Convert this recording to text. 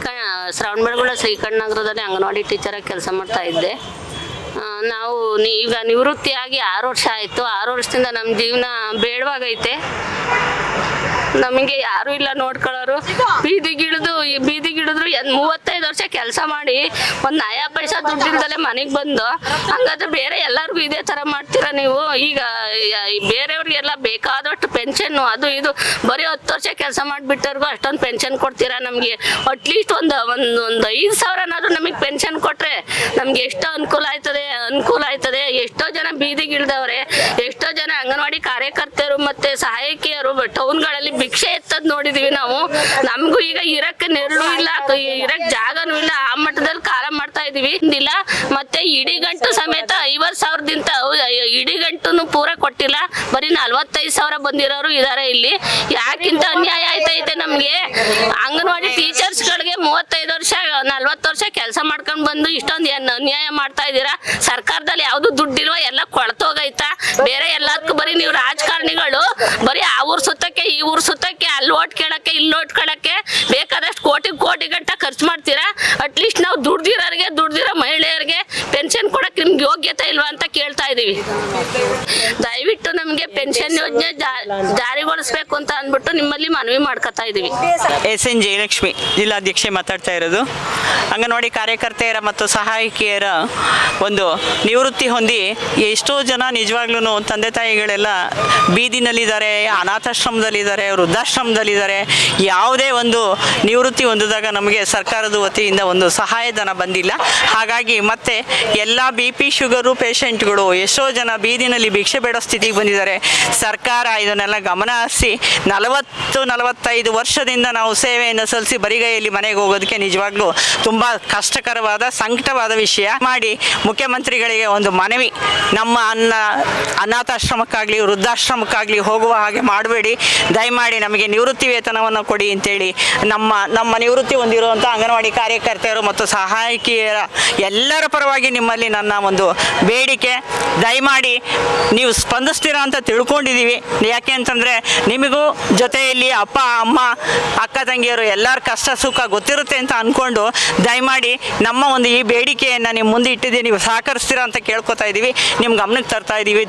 ಶ್ರವಣಬೆಳಗೊಳ ಶ್ರೀಕಂಠ ನಗರದಲ್ಲಿ ಅಂಗನವಾಡಿ ಟೀಚರಾಗಿ ಕೆಲಸ ಮಾಡ್ತಾ ಇದ್ದೆ ಆ, ನಾವು ನಿ- ಈಗ ನಿವೃತ್ತಿಯಾಗಿ ಆರು ವರ್ಷ ಆಯಿತು ಆರು ವರ್ಷದಿಂದ ನಮ್ಮ ಜೀವನ ಬೇಡವಾಗೈತೆ ನಮಗೆ ಯಾರೂ ಇಲ್ಲ ನೋಡ್ಕೊಳ್ಳೋರು ಬೀದಿಗಿಳಿದು ಈ ಬೀದಿಗಿಳಿದ್ರು ಎನ್ ಮೂವತ್ತೈದು ವರ್ಷ ಕೆಲಸ ಮಾಡಿ ಒಂದು ನಯಾ ಪೈಸಾ ದುಡ್ಡಿಲ್ದಲೆ ಮನೆಗೆ ಬಂದು ಹಂಗಾದ್ರೆ ಬೇರೆ ಎಲ್ಲರಿಗೂ ಇದೇ ಥರ ಮಾಡ್ತೀರಾ ನೀವು ಈಗ ಯ- ಈ ಬೇರೆಯವ್ರಿಗೆಲ್ಲ ಬೇಕಾದಷ್ಟು ಪೆನ್ಷನ್ನು ಅದು ಇದು ಬರೀ ಹತ್ತು ವರ್ಷ ಕೆಲಸ ಮಾಡಿಬಿಟ್ಟವ್ರಿಗೂ ಅಷ್ಟೊಂದು ಪೆನ್ಷನ್ ಕೊಡ್ತೀರಾ ನಮಗೆ ಅಟ್ಲೀಸ್ಟ್ ಒಂದು ಒಂದು ಒಂದು ಐದು ಸಾವಿರನಾದ್ರೂ ನಮಗೆ ಪೆನ್ಷನ್ ಕೊಟ್ಟರೆ ನಮ್ಗೆ ಎಷ್ಟೋ ಅನುಕೂಲ ಆಯ್ತದೆ ಅನುಕೂಲ ಆಯ್ತದೆ ಎಷ್ಟೋ ಜನ ಬೀದಿಗಿಳ್ದವ್ರೆ ಎಷ್ಟೋ ಜನ ಅಂಗನವಾಡಿ ಕಾರ್ಯಕರ್ತರು ಮತ್ತೆ ಸಹಾಯಕಿಯರು ಟೌನ್ಗಳಲ್ಲಿ ಭಿಕ್ಷೆ ಎತ್ತದ್ ನೋಡಿದೀವಿ ನಾವು ನಮಗೂ ಈಗ ಇರಕ್ಕೆ ನೆರಳು ಇಲ್ಲ ಕ- ಇರಕ್ ಜಾಗನೂ ಇಲ್ಲ ಆ ಮಟ್ಟದಲ್ಲಿ ಕಾಲ ಮಾಡ್ತಾ ಇದೀವಿ ಇಲ್ಲ ಮತ್ತೆ ಇಡಿಗಂಟು ಸಮೇತ ಐವತ್ ಸಾವಿರದಿಂದ ಇಡಿಗಂಟುನು ಪೂರ ಕೊಟ್ಟಿಲ್ಲ ಬರೀ ನಲ್ವತ್ತೈದು ಸಾವಿರ ಬಂದಿರೋರು ಇದಾರೆ ಇಲ್ಲಿ ಯಾಕಿಂತ ಅನ್ಯಾಯ ಆಯ್ತೈತೆ ನಮ್ಗೆ ಅಂಗನವಾಡಿ ಟೀಚರ್ಸ್ಗಳಿಗೆ ಮೂವತ್ತೈದು ವರ್ಷ ನಲ್ವತ್ತು ವರ್ಷ ಕೆಲಸ ಮಾಡ್ಕೊಂಡು ಬಂದು ಇಷ್ಟೊಂದು ಏನ್ ಅನ್ಯಾಯ ಮಾಡ್ತಾ ಇದ್ದೀರಾ ಸರ್ಕಾರದಲ್ಲಿ ಯಾವ್ದು ದುಡ್ಡಿಲ್ವ ಎಲ್ಲ ಕೊಳ್ತೋಗೈತಾ ಬೇರೆ ಎಲ್ಲದಕ್ಕೂ ಬರೀ ನೀವು ರಾಜಕಾರಣಿಗಳು ಬರೀ ಆ ಊರ್ ಸುತ್ತಕ್ಕೆ ಈ ಊರ್ ಸುತ್ತಕ್ಕೆ ಅಲ್ಲಿ ಓಟ್ ಕೇಳಕ್ಕೆ ಇಲ್ಲಿ ಓಟ್ ಕೇಳಕ್ಕೆ ಬೇಕಾದಷ್ಟು ಕೋಟಿ ಕೋಟಿ ಗಂಟ ಖರ್ಚು ಮಾಡ್ತೀರಾ ಅಟ್ಲೀಸ್ಟ್ ನಾವು ದುಡ್ದಿರೋರಿಗೆ ದುಡ್ದಿರೋ ಮಹಿಳೆಯರಿಗೆ ಪೆನ್ಷನ್ ಕೊಡಕ್ಕೆ ನಿಮ್ಗೆ ಯೋಗ್ಯತೆ ಇಲ್ವಾ ಅಂತ ಕೇಳ್ತಾ ಇದೀವಿ ದಯವಿಟ್ಟು ನಮಗೆ ಪೆನ್ಷನ್ ಯೋಜನೆ ಜಾ- ಜಾರಿಗೊಳಿಸ್ಬೇಕು ಅಂತ ಅಂದ್ಬಿಟ್ಟು ನಿಮ್ಮಲ್ಲಿ ಮನವಿ ಮಾಡ್ಕೊತಾ ಇದೀವಿ ಎಸ್ ಎನ್ ಜಯಲಕ್ಷ್ಮಿ ಜಿಲ್ಲಾಧ್ಯಕ್ಷೆ ಮಾತಾಡ್ತಾ ಇರೋದು ಅಂಗನವಾಡಿ ಕಾರ್ಯಕರ್ತೆಯರ ಮತ್ತು ಸಹಾಯಕಿಯರ ಒಂದು ನಿವೃತ್ತಿ ಹೊಂದಿ ಎಷ್ಟೋ ಜನ ನಿಜವಾಗ್ಲೂ ತಂದೆ ತಾಯಿಗಳೆಲ್ಲ ಬೀದಿನಲ್ಲಿದ್ದಾರೆ ಅನಾಥಾಶ್ರಮದಲ್ಲಿದ್ದಾರೆ ವೃದ್ಧಾಶ್ರಮದಲ್ಲಿದ್ದಾರೆ ಯಾವುದೇ ಒಂದು ನಿವೃತ್ತಿ ಹೊಂದಿದಾಗ ನಮಗೆ ಸರ್ಕಾರದ ವತಿಯಿಂದ ಒಂದು ಸಹಾಯಧನ ಬಂದಿಲ್ಲ ಹಾಗಾಗಿ ಮತ್ತೆ ಎಲ್ಲ ಬಿ ಪಿ ಶುಗರು ಪೇಷಂಟ್ಗಳು ಎಷ್ಟೋ ಜನ ಬೀದಿನಲ್ಲಿ ಭಿಕ್ಷೆ ಬೇಡೋ ಸ್ಥಿತಿಗೆ ಬಂದಿದ್ದಾರೆ ಸರ್ಕಾರ ಇದನ್ನೆಲ್ಲ ಗಮನ ಹರಿಸಿ ನಲವತ್ತು ನಲವತ್ತೈದು ವರ್ಷದಿಂದ ನಾವು ಸೇವೆಯನ್ನು ಸಲ್ಲಿಸಿ ಬರಿಗೈಯಲ್ಲಿ ಮನೆಗೆ ಹೋಗೋದಕ್ಕೆ ನಿಜವಾಗ್ಲೂ ತುಂಬ ಕಷ್ಟಕರವಾದ ಸಂಕಟವಾದ ವಿಷಯ ಮಾಡಿ ಮುಖ್ಯಮಂತ್ರಿಗಳಿಗೆ ಒಂದು ಮನವಿ ನಮ್ಮ ಅನ್ನ ಅನಾಥಾಶ್ರಮಕ್ಕಾಗಲಿ ವೃದ್ಧಾಶ್ರಮಕ್ಕಾಗಲಿ ಹೋಗುವ ಹಾಗೆ ಮಾಡಬೇಡಿ ದಯಮಾಡಿ ನಮಗೆ ನಿವೃತ್ತಿ ವೇತನವನ್ನು ಕೊಡಿ ಅಂತೇಳಿ ನಮ್ಮ ನಮ್ಮ ನಿವೃತ್ತಿ ಹೊಂದಿರುವಂಥ ಅಂಗನವಾಡಿ ಕಾರ್ಯಕರ್ತೆಯರು ಮತ್ತು ಸಹಾಯಕಿಯರ ಎಲ್ಲರ ಪರವಾಗಿ ನಿಮ್ಮಲ್ಲಿ ನನ್ನ ಒಂದು ಬೇಡಿಕೆ ದಯಮಾಡಿ ನೀವು ಸ್ಪಂದಿಸ್ತೀರಾ ಅಂತ ತಿಳ್ಕೊಂಡಿದ್ದೀವಿ ಯಾಕೆ ಅಂತಂದರೆ ನಿಮಗೂ ಜೊತೆಯಲ್ಲಿ ಅಪ್ಪ ಅಮ್ಮ ಅಕ್ಕ ತಂಗಿಯರು ಎಲ್ಲರ ಕಷ್ಟ ಸುಖ ಗೊತ್ತಿರುತ್ತೆ ಅಂತ ಅಂದ್ಕೊಂಡು ದಯಮಾಡಿ ನಮ್ಮ ಒಂದು ಈ ಬೇಡಿಕೆಯನ್ನು ನಿಮ್ಮ ಮುಂದೆ ಇಟ್ಟಿದ್ದೀವಿ ನೀವು ಸಹಕರಿಸ್ತೀರಾ ಅಂತ ಕೇಳ್ಕೊತಾ ಇದ್ದೀವಿ ನಿಮ್ಮ ಗಮನಕ್ಕೆ ತರ್ತಾ ಇದ್ದೀವಿ